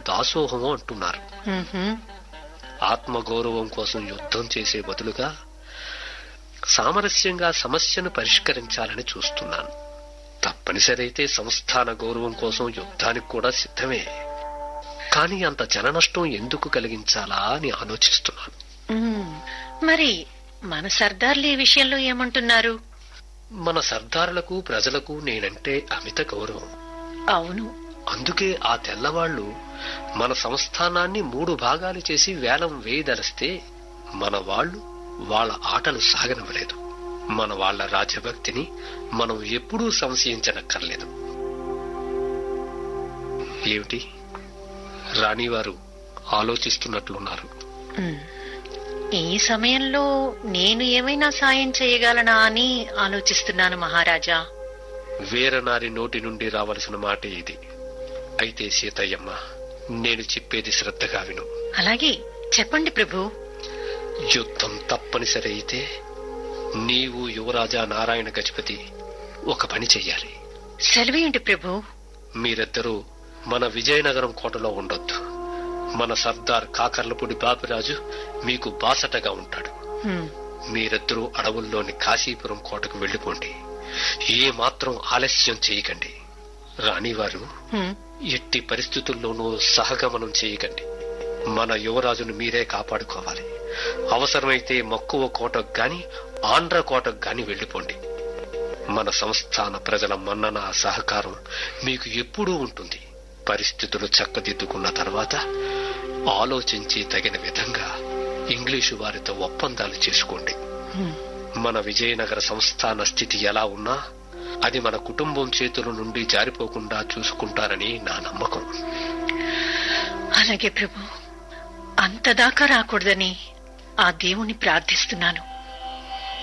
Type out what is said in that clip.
దాసోహము అంటున్నారు మ్మ్హ్మ్. ఆత్మగౌరవం కోసం యుద్ధం చేసే బదులుగా సామరస్యంగా సమస్యను పరిష్కరించాలని చూస్తున్నాను తప్పనిసరి అయితే సంస్థాన గౌరవం కోసం యుద్ధానికి కూడా సిద్ధమే కానీ అంత జన నష్టం ఎందుకు కలిగించాలా అని ఆలోచిస్తున్నాను మ్మ్. మరి మన సర్దార్లు ఈ విషయంలో ఏమంటున్నారు మన సర్దారులకు ప్రజలకు నేనంటే అమిత గౌరవం అవును అందుకే ఆ తెల్లవాళ్లు మన సంస్థానాన్ని మూడు భాగాలు చేసి వేలం వేయదలిస్తే మన వాళ్ళు వాళ్ళ ఆటలు సాగనివ్వలేదు మన వాళ్ళ రాజ్యభక్తిని మనం ఎప్పుడూ సంశయించనక్కర్లేదు ఏమిటి రాణివారు ఆలోచిస్తున్నట్లున్నారు మ్మ్. ఈ సమయంలో నేను ఏమైనా సాయం చేయగలనా అని ఆలోచిస్తున్నాను మహారాజా వీరనారి నోటి నుండి రావలసిన మాట ఇది అయితే సీతయ్యమ్మ నేను చెప్పేది శ్రద్ధగా విను అలాగే చెప్పండి ప్రభు యుద్ధం తప్పనిసరి అయితే నీవు యువరాజా నారాయణ గజపతి ఒక పని చెయ్యాలి సెలవేయండి ప్రభు మీరిద్దరూ మన విజయనగరం కోటలో ఉండొద్దు మన సర్దార్ కాకర్లపూడి బాపిరాజు మీకు బాసటగా ఉంటాడు మ్మ్. మీరిద్దరూ అడవుల్లోని కాశీపురం కోటకు వెళ్లిపోండి ఏ మాత్రం ఆలస్యం చేయకండి రాణివారు మ్మ్. ఎట్టి పరిస్థితుల్లోనూ సహగమనం చేయకండి మన యువరాజును మీరే కాపాడుకోవాలి అవసరమైతే మక్కువ కోటకు గాని ఆంధ్ర కోటకు గాని వెళ్లిపోండి మన సంస్థాన ప్రజల మన్నన సహకారం మీకు ఎప్పుడూ ఉంటుంది పరిస్థితులు చక్కదిద్దుకున్న తర్వాత ఆలోచించి తగిన విధంగా ఇంగ్లీషు వారితో ఒప్పందాలు చేసుకోండి మ్మ్. మన విజయనగర సంస్థాన స్థితి ఎలా ఉన్నా అది మన కుటుంబం చేతుల నుండి జారిపోకుండా చూసుకుంటారని నా నమ్మకం అలాగే ప్రభు అంతదాకా రాకూడదని ఆ దేవుణ్ణి ప్రార్థిస్తున్నాను